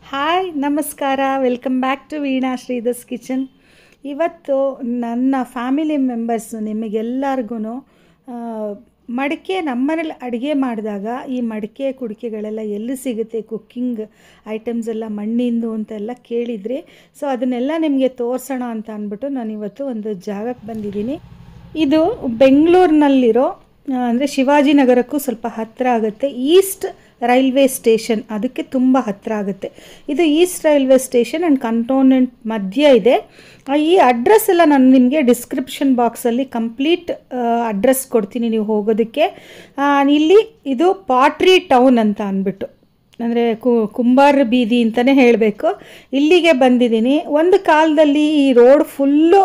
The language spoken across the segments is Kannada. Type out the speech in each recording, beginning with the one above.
ಹಾಯ್ ನಮಸ್ಕಾರ welcome back to Veena Shridhar's kitchen ಇವತ್ತು ನನ್ನ ಫ್ಯಾಮಿಲಿ ಮೆಂಬರ್ಸು ನಿಮಗೆಲ್ಲರಿಗೂ ಮಡಿಕೆ ನಮ್ಮನೇಲಿ ಅಡುಗೆ ಮಾಡಿದಾಗ ಈ ಮಡಿಕೆ ಕುಡಿಕೆಗಳೆಲ್ಲ ಎಲ್ಲಿ ಸಿಗುತ್ತೆ ಕುಕ್ಕಿಂಗ್ ಐಟಮ್ಸ್ ಎಲ್ಲ ಮಣ್ಣಿಂದು ಅಂತೆಲ್ಲ ಕೇಳಿದ್ರಿ ಸೊ ಅದನ್ನೆಲ್ಲ ನಿಮಗೆ ತೋರಿಸೋಣ ಅಂತ ಅಂದ್ಬಿಟ್ಟು ನಾನು ಇವತ್ತು ಒಂದು ಜಾಗಕ್ಕೆ ಬಂದಿದ್ದೀನಿ ಇದು ಬೆಂಗಳೂರಿನಲ್ಲಿರೋ ಅಂದರೆ ಶಿವಾಜಿನಗರಕ್ಕೂ ಸ್ವಲ್ಪ ಹತ್ತಿರ ಆಗುತ್ತೆ ಈಸ್ಟ್ ರೈಲ್ವೆ ಸ್ಟೇಷನ್ ಅದಕ್ಕೆ ತುಂಬ ಹತ್ತಿರ ಆಗುತ್ತೆ ಇದು east railway station and cantonment ಮಧ್ಯ ಇದೆ ಆ, ಈ ಅಡ್ರೆಸ್ ಎಲ್ಲ ನಾನು ನಿಮಗೆ ಡಿಸ್ಕ್ರಿಪ್ಷನ್ ಬಾಕ್ಸಲ್ಲಿ ಕಂಪ್ಲೀಟ್ ಅಡ್ರೆಸ್ ಕೊಡ್ತೀನಿ ನೀವು ಹೋಗೋದಕ್ಕೆ ಆ, ಇಲ್ಲಿ ಇದು ಪಾಟ್ರಿ ಟೌನ್ ಅಂತ ಅಂದ್ಬಿಟ್ಟು ಅಂದರೆ ಕು ಕುಂಬಾರ ಬೀದಿ ಅಂತಲೇ ಹೇಳಬೇಕು ಇಲ್ಲಿಗೆ ಬಂದಿದ್ದೀನಿ ಒಂದು ಕಾಲದಲ್ಲಿ ಈ ರೋಡ್ ಫುಲ್ಲು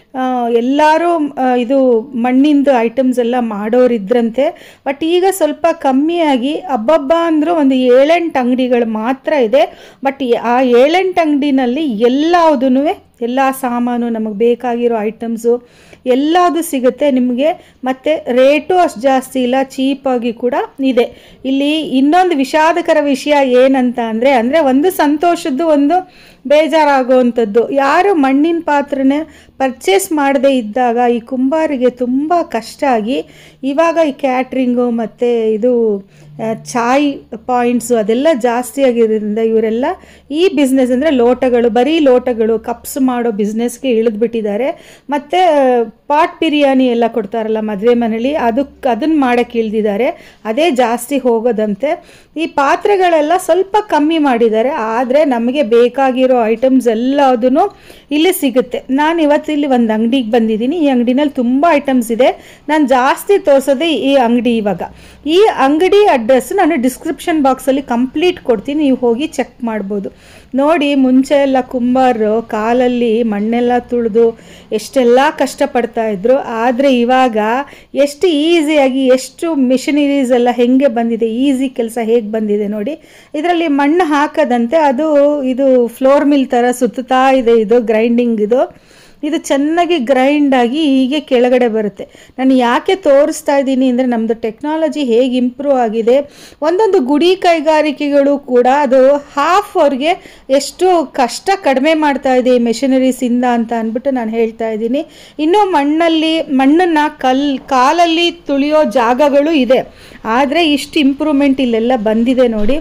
ಎಲ್ಲರೂ ಇದು ಮಣ್ಣಿಂದು ಐಟಮ್ಸ್ ಎಲ್ಲ ಮಾಡೋರಿದ್ರಂತೆ ಬಟ್ ಈಗ ಸ್ವಲ್ಪ ಕಮ್ಮಿಯಾಗಿ ಹಬ್ಬಬ್ಬ ಅಂದರೂ ಒಂದು ಏಳೆಂಟು ಅಂಗಡಿಗಳು ಮಾತ್ರ ಇದೆ ಬಟ್ ಆ ಏಳೆಂಟು ಅಂಗಡಿನಲ್ಲಿ ಎಲ್ಲದೂ ಎಲ್ಲ ಸಾಮಾನು ನಮಗೆ ಬೇಕಾಗಿರೋ ಐಟಮ್ಸು ಎಲ್ಲದು ಸಿಗುತ್ತೆ ನಿಮಗೆ ಮತ್ತು ರೇಟು ಅಷ್ಟು ಜಾಸ್ತಿ ಇಲ್ಲ ಚೀಪಾಗಿ ಕೂಡ ಇದೆ ಇಲ್ಲಿ ಇನ್ನೊಂದು ವಿಷಾದಕರ ವಿಷಯ ಏನಂತ ಅಂದರೆ ಅಂದರೆ ಒಂದು ಸಂತೋಷದ್ದು ಒಂದು ಬೇಜಾರಾಗುವಂಥದ್ದು ಯಾರು ಮಣ್ಣಿನ ಪಾತ್ರೆನೇ ಪರ್ಚೇಸ್ ಮಾಡದೇ ಇದ್ದಾಗ ಈ ಕುಂಬಾರಿಗೆ ತುಂಬ ಕಷ್ಟ ಆಗಿ ಇವಾಗ ಈ ಕ್ಯಾಟ್ರಿಂಗು ಮತ್ತು ಇದು ಆ, ಚಾಯ್ ಪಾಯಿಂಟ್ಸು ಅದೆಲ್ಲ ಜಾಸ್ತಿ ಆಗಿರೋದ್ರಿಂದ ಇವರೆಲ್ಲ ಈ ಬಿಸ್ನೆಸ್ ಅಂದರೆ ಲೋಟಗಳು ಬರೀ ಲೋಟಗಳು ಕಪ್ಸ್ ಮಾಡೋ ಬಿಸ್ನೆಸ್ಗೆ ಇಳಿದ್ಬಿಟ್ಟಿದ್ದಾರೆ ಮತ್ತು ಪಾಟ್ ಬಿರಿಯಾನಿ ಎಲ್ಲ ಕೊಡ್ತಾರಲ್ಲ ಮದುವೆ ಮನೇಲಿ ಅದಕ್ಕೆ ಅದನ್ನು ಮಾಡೋಕ್ಕೆ ಇಳಿದಿದ್ದಾರೆ ಅದೇ ಜಾಸ್ತಿ ಹೋಗೋದಂತೆ ಈ ಪಾತ್ರೆಗಳೆಲ್ಲ ಸ್ವಲ್ಪ ಕಮ್ಮಿ ಮಾಡಿದ್ದಾರೆ ಆದರೆ ನಮಗೆ ಬೇಕಾಗಿರೋ ಐಟಮ್ಸ್ ಎಲ್ಲದೂ ಇಲ್ಲಿ ಸಿಗುತ್ತೆ ನಾನು ಇವತ್ತು ಇಲ್ಲಿ ಒಂದು ಅಂಗಡಿಗೆ ಬಂದಿದ್ದೀನಿ ಈ ಅಂಗಡಿನಲ್ಲಿ ತುಂಬ ಐಟಮ್ಸ್ ಇದೆ ನಾನು ಜಾಸ್ತಿ ತೋರಿಸೋದೇ ಈ ಅಂಗಡಿ ಇವಾಗ ಈ ಅಂಗಡಿ ಅಡ್ರೆಸ್ ನಾನು ಡಿಸ್ಕ್ರಿಪ್ಷನ್ ಬಾಕ್ಸಲ್ಲಿ ಕಂಪ್ಲೀಟ್ ಕೊಡ್ತೀನಿ ನೀವು ಹೋಗಿ ಚೆಕ್ ಮಾಡ್ಬೋದು ನೋಡಿ ಮುಂಚೆ ಎಲ್ಲ ಕುಂಬಾರರು ಕಾಲಲ್ಲಿ ಮಣ್ಣೆಲ್ಲ ತುಳಿದು ಎಷ್ಟೆಲ್ಲ ಕಷ್ಟಪಡ್ತಾ ಇದ್ರು ಆದರೆ ಇವಾಗ ಎಷ್ಟು ಈಸಿಯಾಗಿ ಎಷ್ಟು ಮಿಷನರೀಸ್ ಎಲ್ಲ ಹೆಂಗೆ ಬಂದಿದೆ ಈಸಿ ಕೆಲಸ ಹೇಗೆ ಬಂದಿದೆ ನೋಡಿ ಇದರಲ್ಲಿ ಮಣ್ಣು ಹಾಕದಂತೆ ಅದು ಇದು ಫ್ಲೋರ್ ಮಿಲ್ ಥರ ಸುತ್ತುತ್ತಾ ಇದೆ ಇದು ಗ್ರೈಂಡಿಂಗ್ ಇದು ಇದು ಚೆನ್ನಾಗಿ ಗ್ರೈಂಡ್ ಆಗಿ ಹೀಗೆ ಕೆಳಗಡೆ ಬರುತ್ತೆ ನಾನು ಯಾಕೆ ತೋರಿಸ್ತಾ ಇದ್ದೀನಿ ಅಂದರೆ ನಮ್ಮದು ಟೆಕ್ನಾಲಜಿ ಹೇಗೆ ಇಂಪ್ರೂವ್ ಆಗಿದೆ ಒಂದೊಂದು ಗುಡಿ ಕೈಗಾರಿಕೆಗಳು ಕೂಡ ಅದು ಹಾಫ್ ಅವ್ರಿಗೆ ಎಷ್ಟು ಕಷ್ಟ ಕಡಿಮೆ ಮಾಡ್ತಾ ಇದೆ ಈ ಮೆಷಿನರೀಸಿಂದ ಅಂತ ಅಂದ್ಬಿಟ್ಟು ನಾನು ಹೇಳ್ತಾ ಇದ್ದೀನಿ ಇನ್ನೂ ಮಣ್ಣಲ್ಲಿ ಮಣ್ಣನ್ನು ಕಲ್ ಕಾಲಲ್ಲಿ ತುಳಿಯೋ ಜಾಗಗಳು ಇದೆ ಆದರೆ ಇಷ್ಟು ಇಂಪ್ರೂವ್ಮೆಂಟ್ ಇಲ್ಲೆಲ್ಲ ಬಂದಿದೆ ನೋಡಿ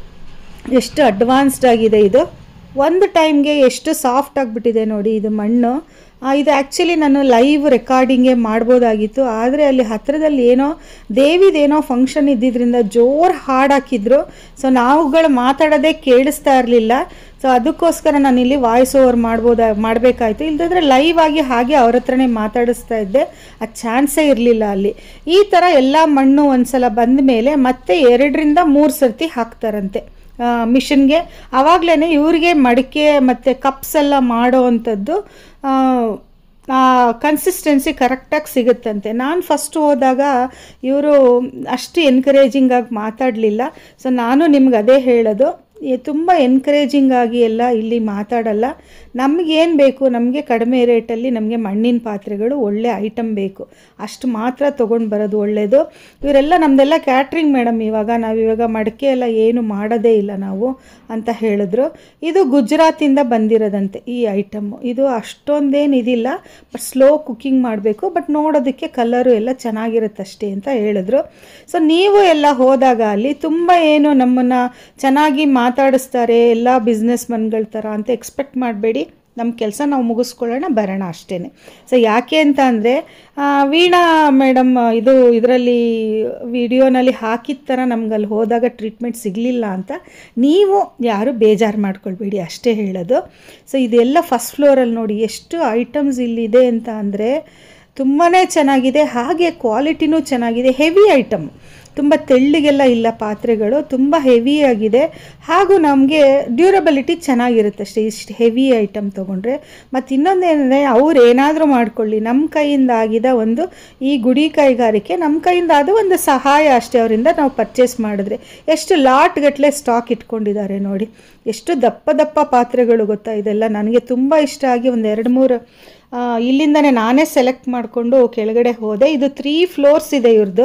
ಎಷ್ಟು ಅಡ್ವಾನ್ಸ್ಡ್ ಆಗಿದೆ ಇದು ಒಂದು ಟೈಮ್ಗೆ ಎಷ್ಟು ಸಾಫ್ಟ್ ಆಗಿಬಿಟ್ಟಿದೆ ನೋಡಿ ಇದು ಮಣ್ಣು ಆ, ಇದು ಆ್ಯಕ್ಚುಲಿ ನಾನು ಲೈವ್ ರೆಕಾರ್ಡಿಂಗೇ ಮಾಡ್ಬೋದಾಗಿತ್ತು ಆದರೆ ಅಲ್ಲಿ ಹತ್ತಿರದಲ್ಲಿ ಏನೋ ದೇವಿದೇನೋ ಫಂಕ್ಷನ್ ಇದ್ದಿದ್ದರಿಂದ ಜೋರು ಹಾಡು ಹಾಕಿದ್ರು ಸೊ ನಾವುಗಳು ಮಾತಾಡೋದೇ ಕೇಳಿಸ್ತಾ ಇರಲಿಲ್ಲ ಸೊ ಅದಕ್ಕೋಸ್ಕರ ನಾನು ಇಲ್ಲಿ ವಾಯ್ಸ್ ಓವರ್ ಮಾಡ್ಬೋದಾ ಮಾಡಬೇಕಾಯ್ತು ಇಲ್ದಿದ್ರೆ ಲೈವ್ ಆಗಿ ಹಾಗೆ ಅವ್ರ ಹತ್ರನೇ ಮಾತಾಡಿಸ್ತಾ ಇದ್ದೆ ಆ ಚಾನ್ಸೇ ಇರಲಿಲ್ಲ ಅಲ್ಲಿ ಈ ಥರ ಎಲ್ಲ ಮಣ್ಣು ಒಂದ್ಸಲ ಬಂದ ಮೇಲೆ ಮತ್ತೆ ಎರಡರಿಂದ ಮೂರು ಸರ್ತಿ ಹಾಕ್ತಾರಂತೆ ಮಿಷನ್ಗೆ ಆವಾಗಲೇ ಇವ್ರಿಗೆ ಮಡಿಕೆ ಮತ್ತು ಕಪ್ಸ್ ಎಲ್ಲ ಮಾಡೋ ಅಂಥದ್ದು ಕನ್ಸಿಸ್ಟೆನ್ಸಿ ಕರೆಕ್ಟಾಗಿ ಸಿಗುತ್ತಂತೆ ನಾನು ಫಸ್ಟ್ ಹೋದಾಗ ಇವರು ಅಷ್ಟು ಎನ್ಕರೇಜಿಂಗ್ ಆಗಿ ಮಾತಾಡಲಿಲ್ಲ ಸೊ ನಾನು ನಿಮ್ಗೆ ಅದೇ ಹೇಳೋದು ತುಂಬ ಎನ್ಕರೇಜಿಂಗ್ ಆಗಿ ಎಲ್ಲ ಇಲ್ಲಿ ಮಾತಾಡಲ್ಲ ನಮಗೇನು ಬೇಕು ನಮಗೆ ಕಡಿಮೆ ರೇಟಲ್ಲಿ ನಮಗೆ ಮಣ್ಣಿನ ಪಾತ್ರೆಗಳು ಒಳ್ಳೆ ಐಟಮ್ ಬೇಕು ಅಷ್ಟು ಮಾತ್ರ ತೊಗೊಂಡು ಬರೋದು ಒಳ್ಳೆಯದು ಇವರೆಲ್ಲ ನಮ್ಮದೆಲ್ಲ ಕ್ಯಾಟ್ರಿಂಗ್ ಮೇಡಮ್ ಇವಾಗ ನಾವು ಇವಾಗ ಮಡಿಕೆ ಎಲ್ಲ ಏನು ಮಾಡೋದೇ ಇಲ್ಲ ನಾವು ಅಂತ ಹೇಳಿದ್ರು ಇದು ಗುಜರಾತಿಂದ ಬಂದಿರೋದಂತೆ ಈ ಐಟಮ್ಮು ಇದು ಅಷ್ಟೊಂದೇನು ಇದಿಲ್ಲ ಬಟ್ ಸ್ಲೋ ಕುಕ್ಕಿಂಗ್ ಮಾಡಬೇಕು ಬಟ್ ನೋಡೋದಕ್ಕೆ ಕಲರು ಎಲ್ಲ ಚೆನ್ನಾಗಿರುತ್ತೆ ಅಷ್ಟೇ ಅಂತ ಹೇಳಿದ್ರು ಸೊ ನೀವು ಎಲ್ಲ ಹೋದಾಗ ಅಲ್ಲಿ ತುಂಬ ಏನು ನಮ್ಮನ್ನು ಚೆನ್ನಾಗಿ ಮಾತಾಡಿಸ್ತಾರೆ ಎಲ್ಲ ಬಿಸ್ನೆಸ್ ಮನ್ಗಳ ಥರ ಅಂತ ಎಕ್ಸ್ಪೆಕ್ಟ್ ಮಾಡಬೇಡಿ ನಮ್ಮ ಕೆಲಸ ನಾವು ಮುಗಿಸ್ಕೊಳ್ಳೋಣ ಬರೋಣ ಅಷ್ಟೇ ಸೊ ಯಾಕೆ ಅಂತ ಅಂದರೆ ವೀಣಾ ಮೇಡಮ್ ಇದು ಇದರಲ್ಲಿ ವಿಡಿಯೋನಲ್ಲಿ ಹಾಕಿದ ಥರ ನಮ್ಗೆ ಅಲ್ಲಿ ಹೋದಾಗ ಟ್ರೀಟ್ಮೆಂಟ್ ಸಿಗಲಿಲ್ಲ ಅಂತ ನೀವು ಯಾರು ಬೇಜಾರು ಮಾಡ್ಕೊಳ್ಬೇಡಿ ಅಷ್ಟೇ ಹೇಳೋದು ಸೊ ಇದೆಲ್ಲ ಫಸ್ಟ್ ಫ್ಲೋರಲ್ಲಿ ನೋಡಿ ಎಷ್ಟು ಐಟಮ್ಸ್ ಇಲ್ಲಿದೆ ಅಂತ ಅಂದರೆ ತುಂಬಾ ಚೆನ್ನಾಗಿದೆ ಹಾಗೆ ಕ್ವಾಲಿಟಿನೂ ಚೆನ್ನಾಗಿದೆ ಹೆವಿ ಐಟಮ್ ತುಂಬ ತೆಳ್ಳಗೆಲ್ಲ ಇಲ್ಲ ಪಾತ್ರೆಗಳು ತುಂಬ ಹೆವಿಯಾಗಿದೆ ಹಾಗೂ ನಮಗೆ ಡ್ಯೂರಬಿಲಿಟಿ ಚೆನ್ನಾಗಿರುತ್ತೆ ಅಷ್ಟೇ ಇಷ್ಟು ಹೆವಿ ಐಟಮ್ ತೊಗೊಂಡ್ರೆ ಮತ್ತು ಇನ್ನೊಂದೇನೆಂದರೆ ಅವ್ರು ಏನಾದರೂ ಮಾಡ್ಕೊಳ್ಳಿ ನಮ್ಮ ಕೈಯಿಂದ ಆಗಿದ ಒಂದು ಈ ಗುಡಿ ಕೈಗಾರಿಕೆ ನಮ್ಮ ಕೈಯಿಂದ ಅದು ಒಂದು ಸಹಾಯ ಅಷ್ಟೇ ಅವರಿಂದ ನಾವು ಪರ್ಚೇಸ್ ಮಾಡಿದ್ರೆ ಎಷ್ಟು ಲಾಟ್ ಗಟ್ಟಲೆ ಸ್ಟಾಕ್ ಇಟ್ಕೊಂಡಿದ್ದಾರೆ ನೋಡಿ ಎಷ್ಟು ದಪ್ಪ ದಪ್ಪ ಪಾತ್ರೆಗಳು ಗೊತ್ತಾ ಇದೆಲ್ಲ ನನಗೆ ತುಂಬ ಇಷ್ಟ ಆಗಿ ಒಂದು ಎರಡು ಮೂರು ಇಲ್ಲಿಂದನೇ ನಾನೇ ಸೆಲೆಕ್ಟ್ ಮಾಡಿಕೊಂಡು ಕೆಳಗಡೆ ಹೋದೆ ಇದು ತ್ರೀ ಫ್ಲೋರ್ಸ್ ಇದೆ ಇವ್ರದ್ದು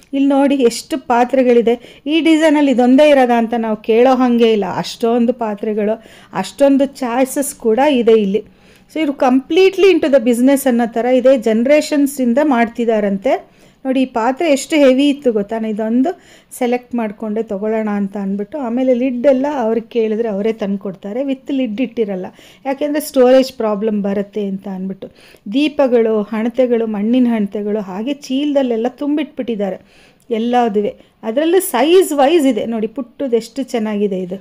ಇಲ್ಲಿ ನೋಡಿ ಎಷ್ಟು ಪಾತ್ರೆಗಳಿದೆ ಈ ಡಿಸೈನಲ್ಲಿ ಇದೊಂದೇ ಇರೋದ ಅಂತ ನಾವು ಕೇಳೋ ಹಾಗೆ ಇಲ್ಲ ಅಷ್ಟೊಂದು ಪಾತ್ರೆಗಳು ಅಷ್ಟೊಂದು ಚಾಯ್ಸಸ್ ಕೂಡ ಇದೆ ಇಲ್ಲಿ ಸೊ ಇವರು ಕಂಪ್ಲೀಟ್ಲಿ ಇಂಟು ದ ಬಿಸ್ನೆಸ್ ಅನ್ನೋ ಥರ ಇದೆ ಜನ್ರೇಷನ್ಸಿಂದ ಮಾಡ್ತಿದ್ದಾರಂತೆ ನೋಡಿ ಈ ಪಾತ್ರೆ ಎಷ್ಟು ಹೆವಿ ಇತ್ತು ಗೊತ್ತಾ ನಾನು ಇದೊಂದು ಸೆಲೆಕ್ಟ್ ಮಾಡಿಕೊಂಡೆ ತೊಗೊಳ್ಳೋಣ ಅಂತ ಅಂದ್ಬಿಟ್ಟು ಆಮೇಲೆ ಲಿಡ್ ಎಲ್ಲ ಅವ್ರಿಗೆ ಕೇಳಿದ್ರೆ ಅವರೇ ತಂದು ಕೊಡ್ತಾರೆ ವಿತ್ ಲಿಡ್ ಇಟ್ಟಿರಲ್ಲ ಯಾಕೆಂದರೆ ಸ್ಟೋರೇಜ್ ಪ್ರಾಬ್ಲಮ್ ಬರುತ್ತೆ ಅಂತ ಅಂದ್ಬಿಟ್ಟು ದೀಪಗಳು ಹಣತೆಗಳು ಮಣ್ಣಿನ ಹಣತೆಗಳು ಹಾಗೆ ಚೀಲದಲ್ಲೆಲ್ಲ ತುಂಬಿಟ್ಬಿಟ್ಟಿದ್ದಾರೆ ಎಲ್ಲದುವೆ ಅದರಲ್ಲೂ ಸೈಜ್ ವೈಸ್ ಇದೆ ನೋಡಿ ಪುಟ್ಟದು ಎಷ್ಟು ಚೆನ್ನಾಗಿದೆ ಇದು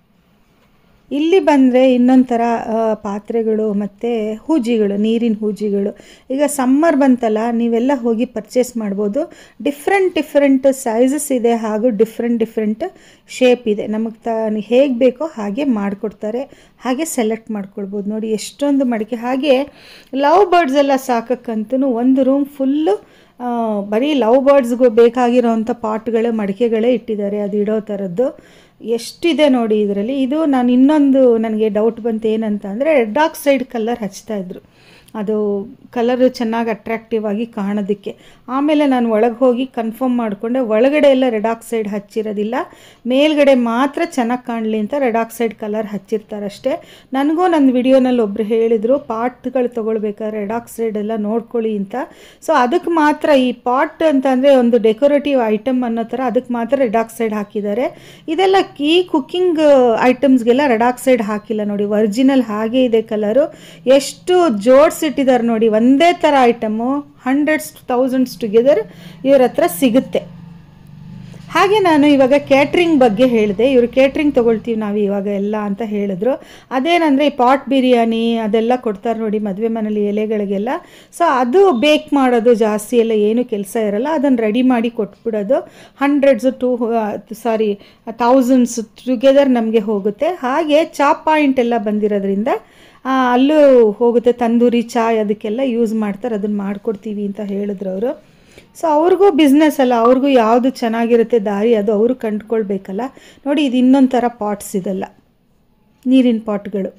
ಇಲ್ಲಿ ಬಂದರೆ ಇನ್ನೊಂದು ಥರ ಆ, ಪಾತ್ರೆಗಳು ಮತ್ತು ಹೂಜಿಗಳು ನೀರಿನ ಹೂಜಿಗಳು ಈಗ ಸಮ್ಮರ್ ಬಂತಲ್ಲ ನೀವೆಲ್ಲ ಹೋಗಿ ಪರ್ಚೇಸ್ ಮಾಡ್ಬೋದು ಡಿಫ್ರೆಂಟ್ ಡಿಫ್ರೆಂಟ್ ಸೈಜಸ್ ಇದೆ ಹಾಗೂ ಡಿಫ್ರೆಂಟ್ ಡಿಫ್ರೆಂಟ್ ಶೇಪ್ ಇದೆ ನಮಗೆ ತ ಹೇಗೆ ಬೇಕೋ ಹಾಗೆ ಮಾಡಿಕೊಡ್ತಾರೆ ಹಾಗೆ ಸೆಲೆಕ್ಟ್ ಮಾಡ್ಕೊಳ್ಬೋದು ನೋಡಿ ಎಷ್ಟೊಂದು ಮಡಿಕೆ ಹಾಗೆ ಲವ್ ಬರ್ಡ್ಸ್ ಎಲ್ಲ ಸಾಕಕ್ಕಂತೂ ಒಂದು ರೂಮ್ ಫುಲ್ಲು ಆ, ಬರೀ ಲವ್ ಬರ್ಡ್ಸ್ಗೂ ಬೇಕಾಗಿರೋವಂಥ ಪಾಟ್ಗಳೇ ಮಡಿಕೆಗಳೇ ಇಟ್ಟಿದ್ದಾರೆ ಅದು ಇಡೋ ಥರದ್ದು ಎಷ್ಟಿದೆ ನೋಡಿ ಇದರಲ್ಲಿ ಇದು ನಾನು ಇನ್ನೊಂದು ನನಗೆ ಡೌಟ್ ಬಂತು ಏನಂತ ಅಂದರೆ ರೆಡ್ ಆಕ್ಸೈಡ್ ಕಲರ್ ಹಚ್ತಾ ಇದ್ರು ಅದು ಕಲರ್ ಚೆನ್ನಾಗಿ ಅಟ್ರಾಕ್ಟಿವ್ ಆಗಿ ಕಾಣೋದಕ್ಕೆ ಆಮೇಲೆ ನಾನು ಒಳಗೆ ಹೋಗಿ ಕನ್ಫರ್ಮ್ ಮಾಡಿಕೊಂಡೆ ಒಳಗಡೆ ಎಲ್ಲ ರೆಡ್ ಆಕ್ಸೈಡ್ ಹಚ್ಚಿರೋದಿಲ್ಲ ಮೇಲ್ಗಡೆ ಮಾತ್ರ ಚೆನ್ನಾಗಿ ಕಾಣಲಿ ಅಂತ ರೆಡ್ ಆಕ್ಸೈಡ್ ಕಲರ್ ಹಚ್ಚಿರ್ತಾರಷ್ಟೇ ನನಗೂ ನನ್ನ ವಿಡಿಯೋನಲ್ಲಿ ಒಬ್ಬರು ಹೇಳಿದರು ಪಾಟ್ಗಳು ತೊಗೊಳ್ಬೇಕಾದ್ರೆ ರೆಡ್ ಆಕ್ಸೈಡ್ ಎಲ್ಲ ನೋಡ್ಕೊಳ್ಳಿ ಅಂತ ಸೊ ಅದಕ್ಕೆ ಮಾತ್ರ ಈ ಪಾಟ್ ಅಂತ ಅಂದರೆ ಒಂದು ಡೆಕೋರೇಟಿವ್ ಐಟಮ್ ಅನ್ನೋ ಥರ ಅದಕ್ಕೆ ಮಾತ್ರ ರೆಡ್ ಆಕ್ಸೈಡ್ ಹಾಕಿದ್ದಾರೆ ಇದೆಲ್ಲ ಈ ಕುಕ್ಕಿಂಗ್ ಐಟಮ್ಸ್ಗೆಲ್ಲ ರೆಡ್ ಆಕ್ಸೈಡ್ ಹಾಕಿಲ್ಲ ನೋಡಿ ಒರಿಜಿನಲ್ ಹಾಗೆ ಇದೆ ಕಲರು ಎಷ್ಟು ಜೋಡಿಸಿಟ್ಟಿದ್ದಾರೆ ನೋಡಿ ಒಂದೇ ಥರ ಐಟಮು ಹಂಡ್ರೆಡ್ಸ್ ತೌಸಂಡ್ಸ್ ಟುಗೆದರ್ ಇವ್ರ ಹತ್ರ ಸಿಗುತ್ತೆ ಹಾಗೆ ನಾನು ಇವಾಗ ಕ್ಯಾಟ್ರಿಂಗ್ ಬಗ್ಗೆ ಹೇಳಿದೆ ಇವರು ಕ್ಯಾಟ್ರಿಂಗ್ ತೊಗೊಳ್ತೀವಿ ನಾವು ಇವಾಗ ಎಲ್ಲ ಅಂತ ಹೇಳಿದ್ರು ಅದೇನಂದರೆ ಈ ಪಾಟ್ ಬಿರಿಯಾನಿ ಅದೆಲ್ಲ ಕೊಡ್ತಾರೆ ನೋಡಿ ಮದುವೆ ಮನೇಲಿ ಎಲೆಗಳಿಗೆಲ್ಲ ಸೊ ಅದು ಬೇಕ್ ಮಾಡೋದು ಜಾಸ್ತಿ ಎಲ್ಲ ಏನು ಕೆಲಸ ಇರಲ್ಲ ಅದನ್ನು ರೆಡಿ ಮಾಡಿ ಕೊಟ್ಬಿಡೋದು hundreds to sorry thousands together ನಮಗೆ ಹೋಗುತ್ತೆ ಹಾಗೆ ಚಾಪ್ ಪಾಯಿಂಟ್ ಎಲ್ಲ ಬಂದಿರೋದ್ರಿಂದ ಆ, ಅಲ್ಲೂ ಹೋಗುತ್ತೆ ತಂದೂರಿ ಚಾಯ್ ಅದಕ್ಕೆಲ್ಲ ಯೂಸ್ ಮಾಡ್ತಾರೆ ಅದನ್ನು ಮಾಡಿಕೊಡ್ತೀವಿ ಅಂತ ಹೇಳಿದ್ರು ಅವರು ಸೊ ಅವ್ರಿಗೂ ಬಿಸ್ನೆಸ್ ಅಲ್ಲ ಅವ್ರಿಗೂ ಯಾವುದು ಚೆನ್ನಾಗಿರುತ್ತೆ ದಾರಿ ಅದು ಅವರು ಕಂಡುಕೊಳ್ಬೇಕಲ್ಲ ನೋಡಿ ಇದು ಇನ್ನೊಂದು ಥರ ಪಾಟ್ಸ್ ಇದೆಲ್ಲ ನೀರಿನ ಪಾಟ್ಗಳು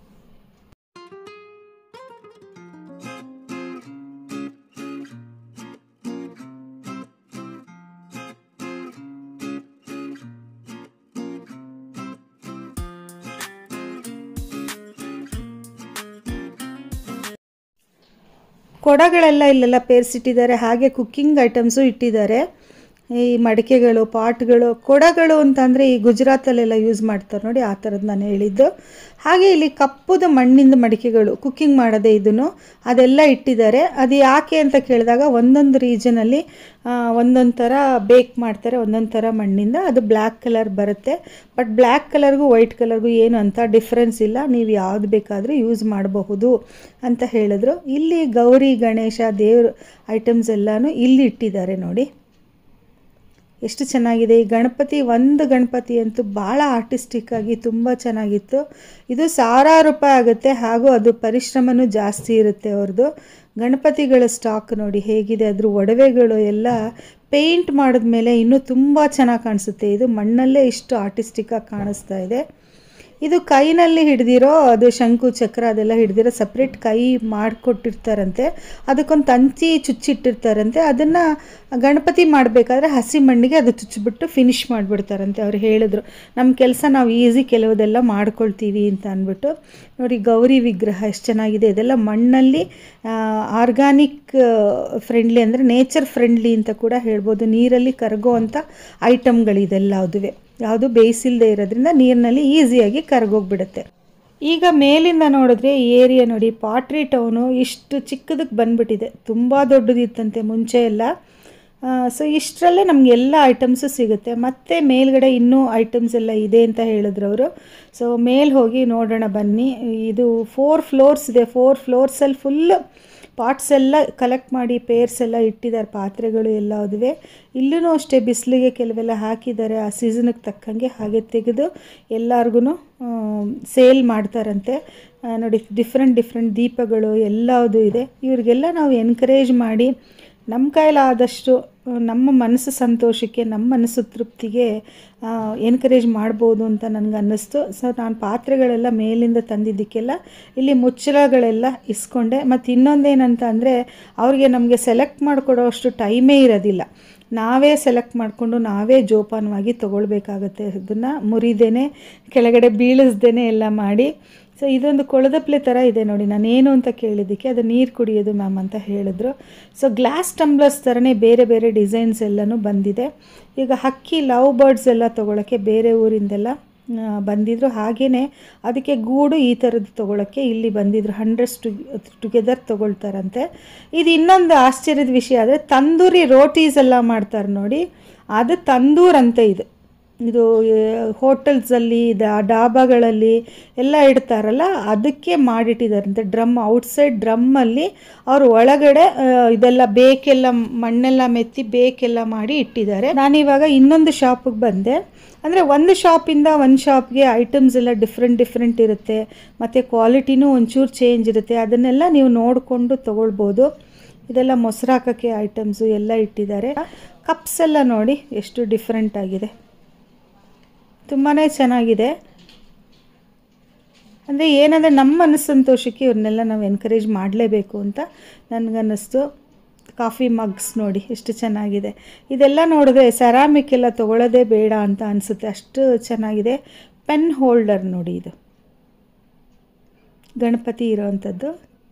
ಕೊಡಗಳೆಲ್ಲ ಇಲ್ಲೆಲ್ಲ ಪೇರ್ಸಿಟ್ಟಿದ್ದಾರೆ ಹಾಗೆ ಕುಕ್ಕಿಂಗ್ ಐಟಮ್ಸು ಇಟ್ಟಿದ್ದಾರೆ ಈ ಮಡಿಕೆಗಳು ಪಾಟ್ಗಳು ಕೊಡಗಳು ಅಂತಂದರೆ ಈ ಗುಜರಾತಲ್ಲೆಲ್ಲ ಯೂಸ್ ಮಾಡ್ತಾರೆ ನೋಡಿ ಆ ಥರದ್ದು ನಾನು ಹೇಳಿದ್ದು ಹಾಗೆ ಇಲ್ಲಿ ಕಪ್ಪುದ ಮಣ್ಣಿಂದ ಮಡಿಕೆಗಳು ಕುಕ್ಕಿಂಗ್ ಮಾಡೋದೇ ಇದನ್ನು ಅದೆಲ್ಲ ಇಟ್ಟಿದ್ದಾರೆ ಅದು ಯಾಕೆ ಅಂತ ಕೇಳಿದಾಗ ಒಂದೊಂದು ರೀಜನಲ್ಲಿ ಒಂದೊಂದು ಥರ ಬೇಕ್ ಮಾಡ್ತಾರೆ ಒಂದೊಂದು ಥರ ಮಣ್ಣಿಂದ ಅದು ಬ್ಲ್ಯಾಕ್ ಕಲರ್ ಬರುತ್ತೆ ಬಟ್ ಬ್ಲ್ಯಾಕ್ ಕಲರ್ಗೂ ವೈಟ್ ಕಲರ್ಗೂ ಏನು ಅಂತ ಡಿಫ್ರೆನ್ಸ್ ಇಲ್ಲ ನೀವು ಯಾವ್ದು ಬೇಕಾದರೂ ಯೂಸ್ ಮಾಡಬಹುದು ಅಂತ ಹೇಳಿದ್ರು ಇಲ್ಲಿ ಗೌರಿ ಗಣೇಶ ದೇವ್ರ ಐಟಮ್ಸ್ ಎಲ್ಲನೂ ಇಲ್ಲಿ ಇಟ್ಟಿದ್ದಾರೆ ನೋಡಿ ಎಷ್ಟು ಚೆನ್ನಾಗಿದೆ ಈ ಗಣಪತಿ ಒಂದು ಗಣಪತಿ ಅಂತೂ ಭಾಳ ಆರ್ಟಿಸ್ಟಿಕ್ ಆಗಿ ತುಂಬ ಚೆನ್ನಾಗಿತ್ತು ಇದು ಸಾವಿರಾರು ರೂಪಾಯಿ ಆಗುತ್ತೆ ಹಾಗೂ ಅದು ಪರಿಶ್ರಮನೂ ಜಾಸ್ತಿ ಇರುತ್ತೆ ಅವ್ರದ್ದು ಗಣಪತಿಗಳ ಸ್ಟಾಕ್ ನೋಡಿ ಹೇಗಿದೆ ಅದ್ರ ಒಡವೆಗಳು ಎಲ್ಲ ಪೇಂಟ್ ಮಾಡಿದ್ಮೇಲೆ ಇನ್ನೂ ತುಂಬ ಚೆನ್ನಾಗಿ ಕಾಣಿಸುತ್ತೆ ಇದು ಮಣ್ಣಲ್ಲೇ ಇಷ್ಟು ಆರ್ಟಿಸ್ಟಿಕ್ಕಾಗಿ ಕಾಣಿಸ್ತಾ ಇದೆ ಇದು ಕೈನಲ್ಲಿ ಹಿಡ್ದಿರೋ ಅದು ಶಂಕು ಚಕ್ರ ಅದೆಲ್ಲ ಹಿಡ್ದಿರೋ ಸಪ್ರೇಟ್ ಕೈ ಮಾಡಿಕೊಟ್ಟಿರ್ತಾರಂತೆ ಅದಕ್ಕೊಂದು ತಂತಿ ಚುಚ್ಚಿಟ್ಟಿರ್ತಾರಂತೆ ಅದನ್ನು ಗಣಪತಿ ಮಾಡಬೇಕಾದ್ರೆ ಹಸಿ ಮಣ್ಣಿಗೆ ಅದು ಚುಚ್ಚಿಬಿಟ್ಟು ಫಿನಿಶ್ ಮಾಡಿಬಿಡ್ತಾರಂತೆ ಅವ್ರು ಹೇಳಿದ್ರು ನಮ್ಮ ಕೆಲಸ ನಾವು ಈಸಿ ಕೆಲವುದೆಲ್ಲ ಮಾಡ್ಕೊಳ್ತೀವಿ ಅಂತ ಅಂದ್ಬಿಟ್ಟು ನೋಡಿ ಗೌರಿ ವಿಗ್ರಹ ಎಷ್ಟು ಚೆನ್ನಾಗಿದೆ ಇದೆಲ್ಲ ಮಣ್ಣಲ್ಲಿ ಆರ್ಗಾನಿಕ್ ಫ್ರೆಂಡ್ಲಿ ಅಂದರೆ ನೇಚರ್ ಫ್ರೆಂಡ್ಲಿ ಅಂತ ಕೂಡ ಹೇಳ್ಬೋದು ನೀರಲ್ಲಿ ಕರಗೋವಂಥ ಐಟಮ್ಗಳಿದೆಲ್ಲ ಅದುವೆ ಯಾವುದು ಬೇಯಿಸಿಲ್ದೇ ಇರೋದ್ರಿಂದ ನೀರಿನಲ್ಲಿ ಈಸಿಯಾಗಿ ಕರಗೋಗ್ಬಿಡುತ್ತೆ ಈಗ ಮೇಲಿಂದ ನೋಡಿದ್ರೆ ಈ ಏರಿಯಾ ನೋಡಿ ಪಾಟ್ರಿ ಟೌನು ಇಷ್ಟು ಚಿಕ್ಕದಕ್ಕೆ ಬಂದ್ಬಿಟ್ಟಿದೆ ತುಂಬ ದೊಡ್ಡದಿತ್ತಂತೆ ಮುಂಚೆ ಎಲ್ಲ ಸೊ ಇಷ್ಟರಲ್ಲೇ ನಮ್ಗೆ ಎಲ್ಲ ಐಟಮ್ಸು ಸಿಗುತ್ತೆ ಮತ್ತು ಮೇಲ್ಗಡೆ ಇನ್ನೂ ಐಟಮ್ಸ್ ಎಲ್ಲ ಇದೆ ಅಂತ ಹೇಳಿದ್ರು ಅವರು ಸೊ ಮೇಲೆ ಹೋಗಿ ನೋಡೋಣ ಬನ್ನಿ ಇದು ಫೋರ್ ಫ್ಲೋರ್ಸ್ ಇದೆ ಫೋರ್ ಫ್ಲೋರ್ಸಲ್ಲಿ ಫುಲ್ಲು ಪಾಟ್ಸ್ ಎಲ್ಲ ಕಲೆಕ್ಟ್ ಮಾಡಿ ಪೇರ್ಸ್ ಎಲ್ಲ ಇಟ್ಟಿದ್ದಾರೆ ಪಾತ್ರೆಗಳು ಎಲ್ಲ ಅದುವೆ ಇಲ್ಲೂ ಅಷ್ಟೇ ಬಿಸಿಲಿಗೆ ಕೆಲವೆಲ್ಲ ಹಾಕಿದ್ದಾರೆ ಆ ಸೀಸನ್ಗೆ ತಕ್ಕಂಗೆ ಹಾಗೆ ತೆಗೆದು ಎಲ್ಲರಿಗೂ ಸೇಲ್ ಮಾಡ್ತಾರಂತೆ ಆ, ನೋಡಿ ಡಿಫ್ರೆಂಟ್ ಡಿಫ್ರೆಂಟ್ ದೀಪಗಳು ಎಲ್ಲದು ಇದೆ ಇವ್ರಿಗೆಲ್ಲ ನಾವು ಎನ್ಕರೇಜ್ ಮಾಡಿ ನಮ್ಮ ಕೈಲಾದಷ್ಟು ನಮ್ಮ ಮನಸ್ಸು ಸಂತೋಷಕ್ಕೆ ನಮ್ಮ ಮನಸ್ಸು ತೃಪ್ತಿಗೆ ಎನ್ಕರೇಜ್ ಮಾಡ್ಬೋದು ಅಂತ ನನಗೆ ಅನ್ನಿಸ್ತು ಸೊ ನಾನು ಪಾತ್ರೆಗಳೆಲ್ಲ ಮೇಲಿಂದ ತಂದಿದ್ದಕ್ಕೆಲ್ಲ ಇಲ್ಲಿ ಮುಚ್ಚಳಗಳೆಲ್ಲ ಇಸ್ಕೊಂಡೆ ಮತ್ತು ಇನ್ನೊಂದೇನಂತ ಅಂದರೆ ಅವ್ರಿಗೆ ನಮಗೆ ಸೆಲೆಕ್ಟ್ ಮಾಡಿಕೊಡೋ ಅಷ್ಟು ಟೈಮೇ ಇರೋದಿಲ್ಲ ನಾವೇ ಸೆಲೆಕ್ಟ್ ಮಾಡಿಕೊಂಡು ನಾವೇ ಜೋಪಾನವಾಗಿ ತೊಗೊಳ್ಬೇಕಾಗತ್ತೆ ಅದನ್ನು ಮುರಿದೇನೆ ಕೆಳಗಡೆ ಬೀಳಿಸ್ದೇನೆ ಎಲ್ಲ ಮಾಡಿ ಸೊ ಇದೊಂದು ಕೊಳದಪ್ಲೆ ಥರ ಇದೆ ನೋಡಿ ನಾನೇನು ಅಂತ ಕೇಳಿದ್ದಕ್ಕೆ ಅದು ನೀರು ಕುಡಿಯೋದು ಮ್ಯಾಮ್ ಅಂತ ಹೇಳಿದ್ರು ಸೊ ಗ್ಲಾಸ್ ಟಂಬ್ಲರ್ಸ್ ಥರನೇ ಬೇರೆ ಬೇರೆ ಡಿಸೈನ್ಸ್ ಎಲ್ಲನೂ ಬಂದಿದೆ ಈಗ ಹಕ್ಕಿ ಲವ್ ಬರ್ಡ್ಸ್ ಎಲ್ಲ ತೊಗೊಳಕ್ಕೆ ಬೇರೆ ಊರಿಂದೆಲ್ಲ ಆ, ಬಂದಿದ್ರು ಹಾಗೆಯೇ ಅದಕ್ಕೆ ಗೂಡು ಈ ಥರದ್ದು ತೊಗೊಳಕ್ಕೆ ಇಲ್ಲಿ ಬಂದಿದ್ರು ಹಂಡ್ರೆಡ್ಸ್ ಟು ಟುಗೆದರ್ ತೊಗೊಳ್ತಾರಂತೆ ಇದು ಇನ್ನೊಂದು ಆಶ್ಚರ್ಯದ ವಿಷಯ ಆದರೆ ತಂದೂರಿ ರೋಟೀಸ್ ಎಲ್ಲ ಮಾಡ್ತಾರೆ ನೋಡಿ ಅದು ತಂದೂರ್ ಅಂತ ಇದು ಇದು ಹೋಟೆಲ್ಸಲ್ಲಿ ಡಾಬಾಗಳಲ್ಲಿ ಎಲ್ಲ ಇಡ್ತಾರಲ್ಲ ಅದಕ್ಕೆ ಮಾಡಿಟ್ಟಿದ್ದಾರಂತೆ ಡ್ರಮ್ ಔಟ್ಸೈಡ್ ಡ್ರಮ್ಮಲ್ಲಿ ಅವರು ಒಳಗಡೆ ಆ, ಇದೆಲ್ಲ ಬೇಕೆಲ್ಲ ಮಣ್ಣೆಲ್ಲ ಮೆತ್ತಿ ಬೇಕೆಲ್ಲ ಮಾಡಿ ಇಟ್ಟಿದ್ದಾರೆ ನಾನಿವಾಗ ಇನ್ನೊಂದು ಶಾಪಿಗೆ ಬಂದೆ ಅಂದರೆ ಒಂದು ಶಾಪಿಂದ ಒಂದು ಶಾಪ್ಗೆ ಐಟಮ್ಸ್ ಎಲ್ಲ ಡಿಫ್ರೆಂಟ್ ಡಿಫ್ರೆಂಟ್ ಇರುತ್ತೆ ಮತ್ತು ಕ್ವಾಲಿಟಿನೂ ಒಂಚೂರು ಚೇಂಜ್ ಇರುತ್ತೆ ಅದನ್ನೆಲ್ಲ ನೀವು ನೋಡಿಕೊಂಡು ತೊಗೊಳ್ಬೋದು ಇದೆಲ್ಲ ಮೊಸರು ಹಾಕೋಕ್ಕೆ ಐಟಮ್ಸು ಎಲ್ಲ ಇಟ್ಟಿದ್ದಾರೆ ಕಪ್ಸ್ ಎಲ್ಲ ನೋಡಿ ಎಷ್ಟು ಡಿಫ್ರೆಂಟ್ ಆಗಿದೆ ತುಂಬಾ ಚೆನ್ನಾಗಿದೆ ಅಂದರೆ ಏನಂದರೆ ನಮ್ಮ ಮನಸ್ಸಂತೋಷಕ್ಕೆ ಇವ್ರನ್ನೆಲ್ಲ ನಾವು ಎನ್ಕರೇಜ್ ಮಾಡಲೇಬೇಕು ಅಂತ ನನಗನ್ನಿಸ್ತು ಕಾಫಿ ಮಗ್ಸ್ ನೋಡಿ ಎಷ್ಟು ಚೆನ್ನಾಗಿದೆ ಇದೆಲ್ಲ ನೋಡಿದ್ರೆ ಸೆರಾಮಿಕ್ ಎಲ್ಲ ತೊಗೊಳ್ಳೋದೇ ಬೇಡ ಅಂತ ಅನಿಸುತ್ತೆ ಅಷ್ಟು ಚೆನ್ನಾಗಿದೆ ಪೆನ್ ಹೋಲ್ಡರ್ ನೋಡಿ ಇದು ಗಣಪತಿ ಇರೋವಂಥದ್ದು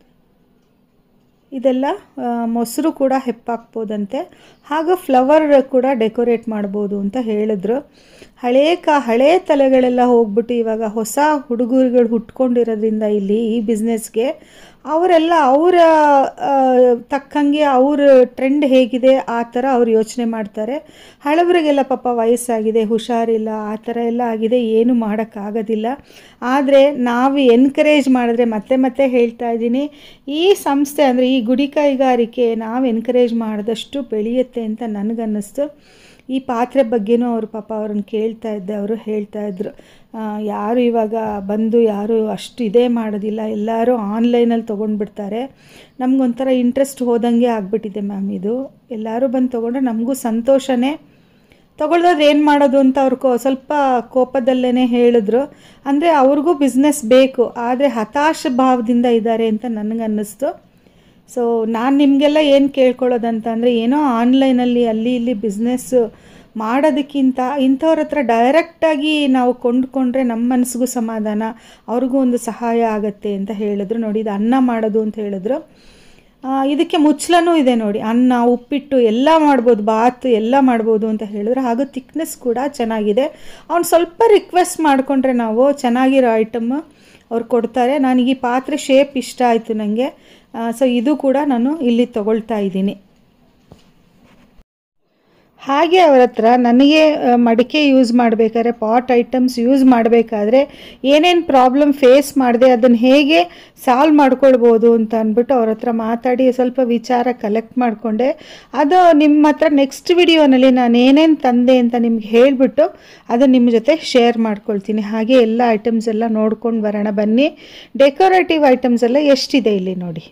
ಇದೆಲ್ಲ ಆ, ಮೊಸರು ಕೂಡ ಹೆಪ್ಪಾಕ್ಬೋದಂತೆ ಹಾಗೂ ಫ್ಲವರ್ ಕೂಡ ಡೆಕೋರೇಟ್ ಮಾಡ್ಬೋದು ಅಂತ ಹೇಳಿದ್ರು ಹಳೇ ಕಾ ಹಳೇ ತಲೆಗಳೆಲ್ಲ ಹೋಗ್ಬಿಟ್ಟು ಇವಾಗ ಹೊಸ ಹುಡುಗರುಗಳು ಹುಟ್ಕೊಂಡಿರೋದ್ರಿಂದ ಇಲ್ಲಿ ಈ ಬಿಸ್ನೆಸ್ಗೆ ಅವರೆಲ್ಲ ಅವರ ತಕ್ಕಂಗೆ ಅವ್ರ ಟ್ರೆಂಡ್ ಹೇಗಿದೆ ಆ ಥರ ಅವ್ರು ಯೋಚನೆ ಮಾಡ್ತಾರೆ ಹಳಬರಿಗೆಲ್ಲ ಪಾಪ ವಯಸ್ಸಾಗಿದೆ ಹುಷಾರಿಲ್ಲ ಆ ಥರ ಎಲ್ಲ ಆಗಿದೆ ಏನು ಮಾಡೋಕ್ಕಾಗೋದಿಲ್ಲ ಆದರೆ ನಾವು ಎನ್ಕರೇಜ್ ಮಾಡಿದ್ರೆ ಮತ್ತೆ ಮತ್ತೆ ಹೇಳ್ತಾ ಇದ್ದೀನಿ ಈ ಸಂಸ್ಥೆ ಅಂದರೆ ಈ ಗುಡಿ ಕೈಗಾರಿಕೆ ನಾವು ಎನ್ಕರೇಜ್ ಮಾಡಿದಷ್ಟು ಬೆಳೆಯುತ್ತೆ ಅಂತ ನನಗನ್ನಿಸ್ತು ಈ ಪಾತ್ರೆ ಬಗ್ಗೆನೂ ಅವರು ಪಾಪ ಅವ್ರನ್ನ ಕೇಳ್ತಾ ಇದ್ದೆ ಅವರು ಹೇಳ್ತಾ ಇದ್ರು ಆ, ಯಾರು ಇವಾಗ ಬಂದು ಯಾರು ಅಷ್ಟು ಇದೇ ಮಾಡೋದಿಲ್ಲ ಎಲ್ಲರೂ ಆನ್ಲೈನಲ್ಲಿ ತೊಗೊಂಡ್ಬಿಡ್ತಾರೆ ನಮಗೊಂಥರ ಇಂಟ್ರೆಸ್ಟ್ ಹೋದಂಗೆ ಆಗಿಬಿಟ್ಟಿದೆ ಮ್ಯಾಮ್ ಇದು ಎಲ್ಲರೂ ಬಂದು ತೊಗೊಂಡ್ರೆ ನಮಗೂ ಸಂತೋಷನೇ ತೊಗೊಳ್ದಾದ್ರೆ ಏನು ಮಾಡೋದು ಅಂತ ಅವ್ರು ಕೋ ಸ್ವಲ್ಪ ಕೋಪದಲ್ಲೇ ಹೇಳಿದ್ರು ಅಂದರೆ ಅವ್ರಿಗೂ ಬಿಸ್ನೆಸ್ ಬೇಕು ಆದರೆ ಹತಾಶ ಭಾವದಿಂದ ಇದ್ದಾರೆ ಅಂತ ನನಗನ್ನಿಸ್ತು ಸೊ ನಾನು ನಿಮಗೆಲ್ಲ ಏನು ಕೇಳ್ಕೊಳ್ಳೋದಂತ ಅಂದರೆ ಏನೋ ಆನ್ಲೈನಲ್ಲಿ ಅಲ್ಲಿ ಇಲ್ಲಿ ಬಿಸ್ನೆಸ್ ಮಾಡೋದಕ್ಕಿಂತ ಇಂಥವ್ರ ಹತ್ರ ಡೈರೆಕ್ಟಾಗಿ ನಾವು ಕೊಂಡ್ಕೊಂಡ್ರೆ ನಮ್ಮ ಮನಸ್ಸಿಗೂ ಸಮಾಧಾನ ಅವ್ರಿಗೂ ಒಂದು ಸಹಾಯ ಆಗತ್ತೆ ಅಂತ ಹೇಳಿದ್ರು ನೋಡಿ ಇದು ಅನ್ನ ಮಾಡೋದು ಅಂತ ಹೇಳಿದ್ರು ಆ, ಇದಕ್ಕೆ ಮುಚ್ಚಲನೂ ಇದೆ ನೋಡಿ ಅನ್ನ ಉಪ್ಪಿಟ್ಟು ಎಲ್ಲ ಮಾಡ್ಬೋದು ಬಾತ್ ಎಲ್ಲ ಮಾಡ್ಬೋದು ಅಂತ ಹೇಳಿದ್ರು ಹಾಗೂ ತಿಕ್ನೆಸ್ ಕೂಡ ಚೆನ್ನಾಗಿದೆ ಅವ್ನು ಸ್ವಲ್ಪ ರಿಕ್ವೆಸ್ಟ್ ಮಾಡಿಕೊಂಡ್ರೆ ನಾವು ಚೆನ್ನಾಗಿರೋ ಐಟಮ್ ಅವ್ರು ಕೊಡ್ತಾರೆ ನನಗೆ ಈ ಪಾತ್ರೆ ಶೇಪ್ ಇಷ್ಟ ಆಯಿತು ನನಗೆ ಸೊ ಇದು ಕೂಡ ನಾನು ಇಲ್ಲಿ ತಗೊಳ್ತಾ ಇದ್ದೀನಿ ಹಾಗೆ ಅವ್ರ ಹತ್ರ ನನಗೆ ಆ, ಮಡಿಕೆ ಯೂಸ್ ಮಾಡಬೇಕಾದ್ರೆ ಪಾಟ್ ಐಟಮ್ಸ್ ಯೂಸ್ ಮಾಡಬೇಕಾದ್ರೆ ಏನೇನು ಪ್ರಾಬ್ಲಮ್ ಫೇಸ್ ಮಾಡಿದೆ ಅದನ್ನು ಹೇಗೆ ಸಾಲ್ವ್ ಮಾಡ್ಕೊಳ್ಬೋದು ಅಂತ ಅಂದ್ಬಿಟ್ಟು ಅವ್ರ ಹತ್ರ ಮಾತಾಡಿ ಸ್ವಲ್ಪ ವಿಚಾರ ಕಲೆಕ್ಟ್ ಮಾಡಿಕೊಂಡೆ ಅದು ನಿಮ್ಮ ಹತ್ರ ನೆಕ್ಸ್ಟ್ ವಿಡಿಯೋನಲ್ಲಿ ನಾನು ಏನೇನು ತಂದೆ ಅಂತ ನಿಮ್ಗೆ ಹೇಳಿಬಿಟ್ಟು ಅದನ್ನು ನಿಮ್ಮ ಜೊತೆ ಶೇರ್ ಮಾಡ್ಕೊಳ್ತೀನಿ ಹಾಗೆ ಎಲ್ಲ ಐಟಮ್ಸ್ ಎಲ್ಲ ನೋಡ್ಕೊಂಡು ಬರೋಣ ಬನ್ನಿ ಡೆಕೋರೇಟಿವ್ ಐಟಮ್ಸ್ ಎಲ್ಲ ಎಷ್ಟಿದೆ ಇಲ್ಲಿ ನೋಡಿ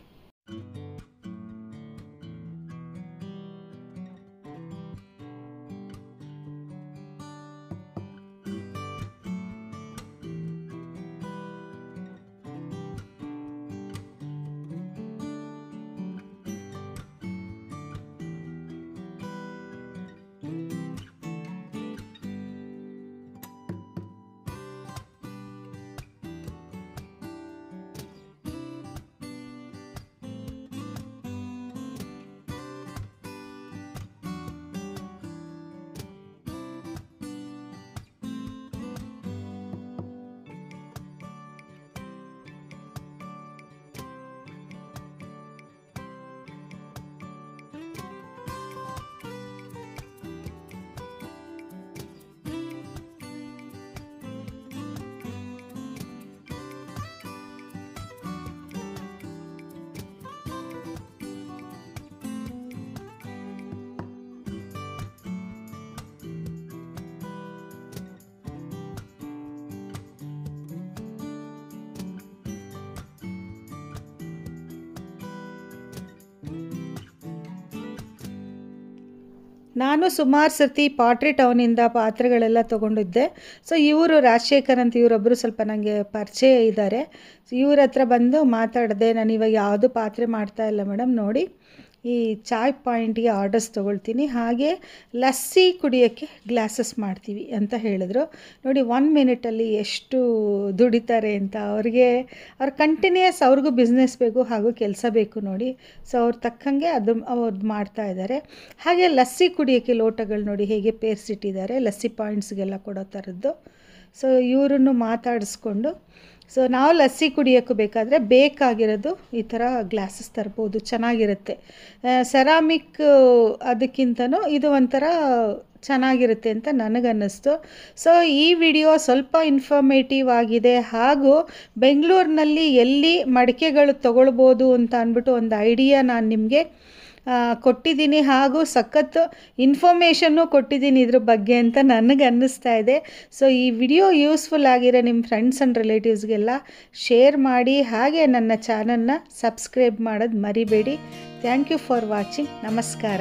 ನಾನು ಸುಮಾರು ಸರ್ತಿ ಪಾಟ್ರಿ ಟೌನಿಂದ ಪಾತ್ರೆಗಳೆಲ್ಲ ತೊಗೊಂಡಿದ್ದೆ ಸೊ ಇವರು ರಾಜಶೇಖರ್ ಅಂತ ಇವರೊಬ್ಬರು ಸ್ವಲ್ಪ ನನಗೆ ಪರಿಚಯ ಇದ್ದಾರೆ ಇವ್ರ ಹತ್ರ ಬಂದು ಮಾತಾಡಿದೆ ನಾನು ಇವಾಗ ಯಾವುದು ಪಾತ್ರೆ ಮಾಡ್ತಾ ಇಲ್ಲ ಮೇಡಮ್ ನೋಡಿ ಈ ಚಾಯ್ ಪಾಯಿಂಟ್ಗೆ ಆರ್ಡರ್ಸ್ ತೊಗೊಳ್ತೀನಿ ಹಾಗೆ ಲಸ್ಸಿ ಕುಡಿಯೋಕ್ಕೆ ಗ್ಲಾಸಸ್ ಮಾಡ್ತೀವಿ ಅಂತ ಹೇಳಿದ್ರು ನೋಡಿ ಒನ್ ಮಿನಿಟಲ್ಲಿ ಎಷ್ಟು ದುಡಿತಾರೆ ಅಂತ ಅವ್ರಿಗೆ ಅವ್ರು ಕಂಟಿನ್ಯೂಯಸ್ ಅವ್ರಿಗೂ ಬಿಸ್ನೆಸ್ ಬೇಕು ಹಾಗೂ ಕೆಲಸ ಬೇಕು ನೋಡಿ ಸೊ ಅವ್ರು ತಕ್ಕಂಗೆ ಅದು ಅವ್ರದ್ದು ಮಾಡ್ತಾ ಇದ್ದಾರೆ ಹಾಗೆ ಲಸ್ಸಿ ಕುಡಿಯೋಕ್ಕೆ ಲೋಟಗಳು ನೋಡಿ ಹೇಗೆ ಪೇರ್ಸಿಟ್ಟಿದ್ದಾರೆ ಲಸ್ಸಿ ಪಾಯಿಂಟ್ಸ್ಗೆಲ್ಲ ಕೊಡೋ ಥರದ್ದು ಸೊ ಇವರನ್ನು ಮಾತಾಡಿಸ್ಕೊಂಡು ಸೊ ನಾವು ಲಸ್ಸಿ ಕುಡಿಯೋಕ್ಕೂ ಬೇಕಾದರೆ ಬೇಕಾಗಿರೋದು ಈ ಥರ ಗ್ಲಾಸಸ್ ತರ್ಬೋದು ಚೆನ್ನಾಗಿರುತ್ತೆ ಸೆರಾಮಿಕ್ ಅದಕ್ಕಿಂತನೂ ಇದು ಒಂಥರ ಚೆನ್ನಾಗಿರುತ್ತೆ ಅಂತ ನನಗನ್ನಿಸ್ತು ಸೊ ಈ ವಿಡಿಯೋ ಸ್ವಲ್ಪ ಇನ್ಫಾರ್ಮೇಟಿವ್ ಆಗಿದೆ ಹಾಗೂ ಬೆಂಗಳೂರಿನಲ್ಲಿ ಎಲ್ಲಿ ಮಡಿಕೆಗಳು ತೊಗೊಳ್ಬೋದು ಅಂತ ಅಂದ್ಬಿಟ್ಟು ಒಂದು ಐಡಿಯಾ ನಾನು ನಿಮಗೆ ಕೊಟ್ಟಿದ್ದೀನಿ ಹಾಗೂ ಸಖತ್ತು ಇನ್ಫಾರ್ಮೇಷನ್ನು ಕೊಟ್ಟಿದ್ದೀನಿ ಇದ್ರ ಬಗ್ಗೆ ಅಂತ ನನಗೆ ಅನ್ನಿಸ್ತಾ ಇದೆ ಸೊ ಈ ವಿಡಿಯೋ ಯೂಸ್ಫುಲ್ ಆಗಿರೋ ನಿಮ್ಮ ಫ್ರೆಂಡ್ಸ್ ಆ್ಯಂಡ್ ರಿಲೇಟಿವ್ಸ್ಗೆಲ್ಲ ಶೇರ್ ಮಾಡಿ ಹಾಗೆ ನನ್ನ ಚಾನಲ್ನ ಸಬ್ಸ್ಕ್ರೈಬ್ ಮಾಡೋದು ಮರಿಬೇಡಿ ಥ್ಯಾಂಕ್ ಯು ಫಾರ್ ವಾಚಿಂಗ್ ನಮಸ್ಕಾರ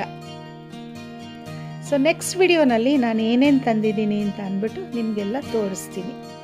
ಸೊ ನೆಕ್ಸ್ಟ್ ವಿಡಿಯೋನಲ್ಲಿ ನಾನು ಏನೇನು ತಂದಿದ್ದೀನಿ ಅಂತ ಅಂದ್ಬಿಟ್ಟು ನಿಮಗೆಲ್ಲ ತೋರಿಸ್ತೀನಿ